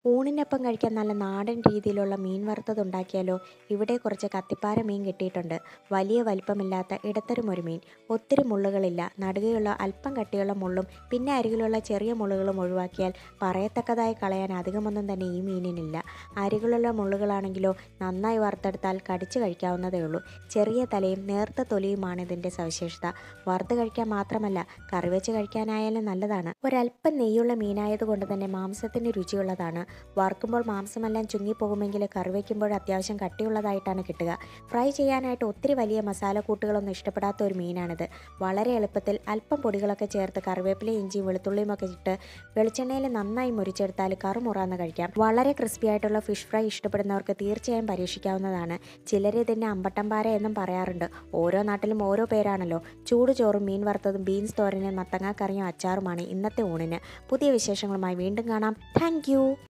ഊണിനൊപ്പം കഴിക്കാൻ നല്ല നാടൻ രീതിയിലുള്ള മീൻ വറുത്തത് ഉണ്ടാക്കിയാലോ ഇവിടെ കുറച്ച് കത്തിപ്പാര മീൻ കിട്ടിയിട്ടുണ്ട് വലിയ വലിപ്പമില്ലാത്ത ഇടത്തരം ഒരു മീൻ ഒത്തിരി മുള്ളുകളില്ല നടുകയുള്ള അല്പം കട്ടിയുള്ള മുള്ളും പിന്നെ അരികിലുള്ള ചെറിയ മുള്ളുകളും ഒഴിവാക്കിയാൽ പറയത്തക്കതായി കളയാൻ അധികമൊന്നും തന്നെ ഈ മീനിനില്ല അരികിലുള്ള മുള്ളുകളാണെങ്കിലോ നന്നായി വറുത്തെടുത്താൽ കടിച്ചു കഴിക്കാവുന്നതേ ഉള്ളൂ ചെറിയ തലയും നേർത്ത തൊലിയുമാണ് ഇതിൻ്റെ സവിശേഷത വറുത്ത് കഴിക്കാൻ മാത്രമല്ല കറി വെച്ച് കഴിക്കാനായാലും നല്ലതാണ് ഒരല്പം നെയ്യുള്ള മീനായതുകൊണ്ട് തന്നെ മാംസത്തിന് രുചിയുള്ളതാണ് വറുക്കുമ്പോൾ മാംസമെല്ലാം ചുങ്ങിപ്പോകുമെങ്കിൽ കറി വയ്ക്കുമ്പോൾ അത്യാവശ്യം കട്ടിയുള്ളതായിട്ടാണ് കിട്ടുക ഫ്രൈ ചെയ്യാനായിട്ട് ഒത്തിരി വലിയ മസാലക്കൂട്ടുകളൊന്നും ഇഷ്ടപ്പെടാത്ത ഒരു മീനാണിത് വളരെ എളുപ്പത്തിൽ അല്പം പൊടികളൊക്കെ ചേർത്ത് കറിവേപ്പിലയും ഇഞ്ചിയും വെളുത്തുള്ളിയും ഒക്കെ ഇട്ട് വെളിച്ചെണ്ണയിൽ നന്നായി മുരിച്ചെടുത്താൽ കറുമുറാന്ന് കഴിക്കാം വളരെ ക്രിസ്പി ആയിട്ടുള്ള ഫിഷ് ഫ്രൈ ഇഷ്ടപ്പെടുന്നവർക്ക് തീർച്ചയായും പരീക്ഷിക്കാവുന്നതാണ് ചിലർ ഇതിനെ അമ്പട്ടമ്പാര എന്നും പറയാറുണ്ട് ഓരോ നാട്ടിലും ഓരോ പേരാണല്ലോ ചൂട് ചോറും മീൻ വറുത്തതും ബീൻസ് തോരനും മത്തങ്ങാക്കറിയും അച്ചാറുമാണ് ഇന്നത്തെ ഊണിന് പുതിയ വിശേഷങ്ങളുമായി വീണ്ടും കാണാം താങ്ക്